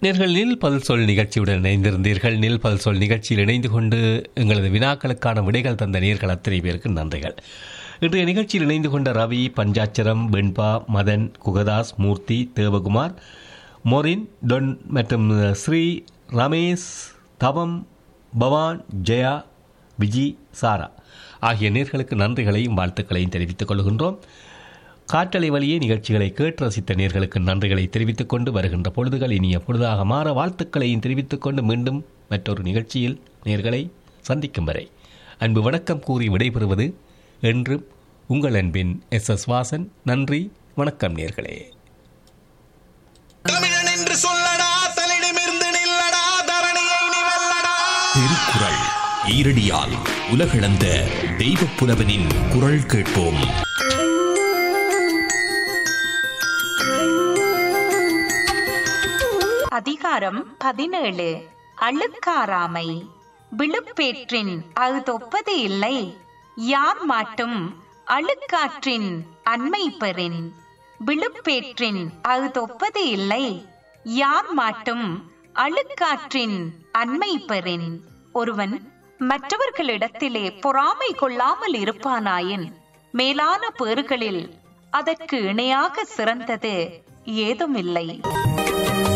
நேர்கள் நில் பல் சொல் நிகழ்ச்சியுடன் இணைந்திருந்தீர்கள் நில் பல் சொல் நிகழ்ச்சியில் இணைந்து கொண்டு எங்களது வினாக்களுக்கான விடைகள் தந்த நேர்கள் அத்தனை பேருக்கு நன்றிகள் இன்றைய நிகழ்ச்சியில் இணைந்து கொண்ட ரவி பஞ்சாட்சரம் வெண்பா மதன் குகதாஸ் மூர்த்தி தேவகுமார் மொரின் டொன் மற்றும் ஸ்ரீ ரமேஷ் தவம் பவான் ஜெயா விஜி சாரா ஆகிய நேர்களுக்கு நன்றிகளையும் வாழ்த்துக்களையும் தெரிவித்துக் கொள்கின்றோம் காற்றலை வழியே நிகழ்ச்சிகளை கேட்டு ரசித்த நேர்களுக்கு நன்றிகளை தெரிவித்துக் கொண்டு வருகின்ற பொழுதுகள் இனிய பொழுதாக மாற வாழ்த்துக்களையும் தெரிவித்துக் கொண்டு மீண்டும் மற்றொரு நிகழ்ச்சியில் நேர்களை சந்திக்கும் வரை அன்பு வணக்கம் கூறி விடைபெறுவது என்றும் உங்கள் அன்பின் எஸ் எஸ் வாசன் நன்றி வணக்கம் நேர்களே தமிழன் என்று சொல்லடா தலிடமிருந்து நில்லடா தரணியை நீ வெல்லடா திருக்குறள் ஈரடியால் உலகளந்த தெய்வப் புலவனின் குரல் கேட்போம் அதிகாரம் பதினேழு அழுக்காராமை விழுப்பேற்றின் அகுதொப்பது இல்லை யார் மாட்டும் அழுக்காற்றின் அண்மை பெறின் விழுப்பேற்றின் அகுதொப்பது இல்லை யார் மாட்டும் அழுக்காற்றின் அண்மை பெறின் ஒருவன் மற்றவர்களிடத்திலே பொறாமை கொள்ளாமல் இருப்பானாயின் மேலான பேறுகளில் அதற்கு இணையாக சிறந்தது ஏதுமில்லை